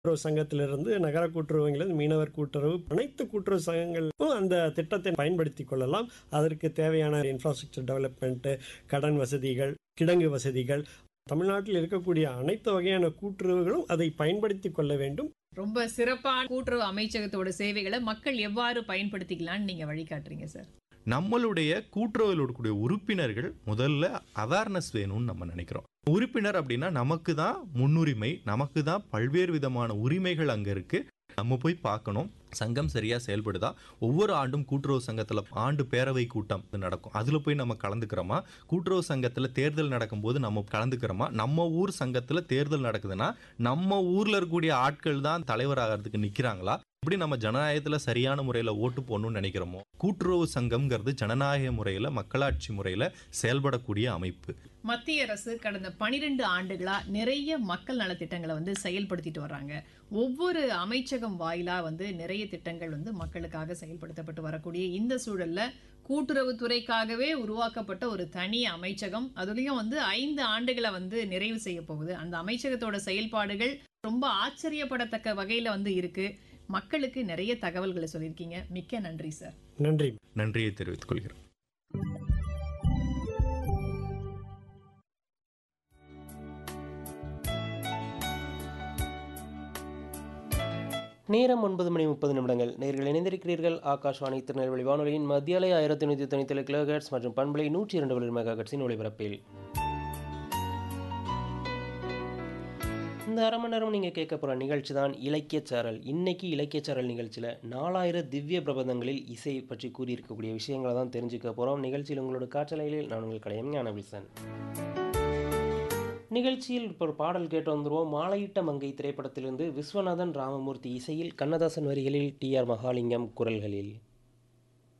கூட்டுறவு சங்கத்திலிருந்து நகர கூட்டுறவுங்களிலிருந்து மீனவர் கூட்டுறவு அனைத்து கூட்டுறவு சங்கங்களுக்கும் அந்த திட்டத்தை பயன்படுத்தி கொள்ளலாம் அதற்கு தேவையான இன்ஃப்ராஸ்ட்ரக்சர் டெவலப்மெண்ட் கடன் வசதிகள் கிடங்கு வசதிகள் தமிழ்நாட்டில் இருக்கக்கூடிய அனைத்து வகையான கூட்டுறவுகளும் அதை பயன்படுத்தி கொள்ள வேண்டும் ரொம்ப சிறப்பான கூட்டுறவு அமைச்சகத்தோட சேவைகளை மக்கள் எவ்வாறு பயன்படுத்திக்கலாம்னு நீங்க வழிகாட்டுறீங்க சார் நம்மளுடைய கூட்டுறவில் இருக்கக்கூடிய உறுப்பினர்கள் முதல்ல அவேர்னஸ் வேணும்னு நம்ம நினைக்கிறோம் உறுப்பினர் அப்படின்னா நமக்கு தான் முன்னுரிமை நமக்கு தான் பல்வேறு விதமான உரிமைகள் அங்கே இருக்கு நம்ம போய் பார்க்கணும் சங்கம் சரியா செயல்படுதா ஒவ்வொரு ஆண்டும் கூட்டுறவு சங்கத்தில் ஆண்டு பேரவை கூட்டம் நடக்கும் அதில் போய் நம்ம கலந்துக்கிறோமா கூட்டுறவு சங்கத்தில் தேர்தல் நடக்கும்போது நம்ம கலந்துக்கிறோமா நம்ம ஊர் சங்கத்தில் தேர்தல் நடக்குதுன்னா நம்ம ஊரில் இருக்கக்கூடிய ஆட்கள் தான் தலைவராகிறதுக்கு நிற்கிறாங்களா இப்படி நம்ம ஜனநாயகத்தில் சரியான முறையில் ஓட்டு போடணும்னு நினைக்கிறோமோ கூட்டுறவு சங்கம்ங்கிறது ஜனநாயக முறையில் மக்களாட்சி முறையில் செயல்படக்கூடிய அமைப்பு மத்திய அரசு கடந்த பனிரெண்டு ஆண்டுகளா நிறைய மக்கள் நலத்திட்டங்களை வந்து செயல்படுத்திட்டு வர்றாங்க ஒவ்வொரு அமைச்சகம் வாயிலா வந்து நிறைய திட்டங்கள் வந்து மக்களுக்காக செயல்படுத்தப்பட்டு வரக்கூடிய இந்த சூழல்ல கூட்டுறவுத்துறைக்காகவே உருவாக்கப்பட்ட ஒரு தனி அமைச்சகம் அதுலயும் வந்து ஐந்து ஆண்டுகளை வந்து நிறைவு செய்ய போகுது அந்த அமைச்சகத்தோட செயல்பாடுகள் ரொம்ப ஆச்சரியப்படத்தக்க வகையில வந்து இருக்கு மக்களுக்கு நிறைய தகவல்களை சொல்லியிருக்கீங்க மிக்க நன்றி சார் நன்றி நன்றியை தெரிவித்துக் கொள்கிறேன் நேரம் ஒன்பது மணி முப்பது நிமிடங்கள் நேர்கள் இணைந்திருக்கிறீர்கள் ஆகாஷ்வாணி திருநெல்வேலி வானொலியின் மத்தியாலை ஆயிரத்தி நூற்றி தொண்ணூற்றி ஏழு கிலோஹெட்ஸ் மற்றும் பண்பலை நூற்றி இரண்டு வலி மெகாஹெட்ஸின் ஒளிபரப்பில் இந்த அரை மணி நேரம் நீங்கள் கேட்க போகிற நிகழ்ச்சி தான் இலக்கியச் சாரல் இன்னைக்கு இலக்கியச் சாரல் நிகழ்ச்சியில் நாலாயிரம் திவ்ய பிரபந்தங்களில் இசை பற்றி கூறியிருக்கக்கூடிய விஷயங்களை தான் தெரிஞ்சுக்க போகிறோம் நிகழ்ச்சியில் உங்களோட காற்றலையில் நான் உங்கள் கலையம் ஞானவில்சன் நிகழ்ச்சியில் இப்போ ஒரு பாடல் கேட்டு வந்துருவோம் மாலையிட்ட மங்கை திரைப்படத்திலிருந்து விஸ்வநாதன் ராமமூர்த்தி இசையில் கண்ணதாசன் வரிகளில் டி ஆர் மகாலிங்கம் குரல்களில்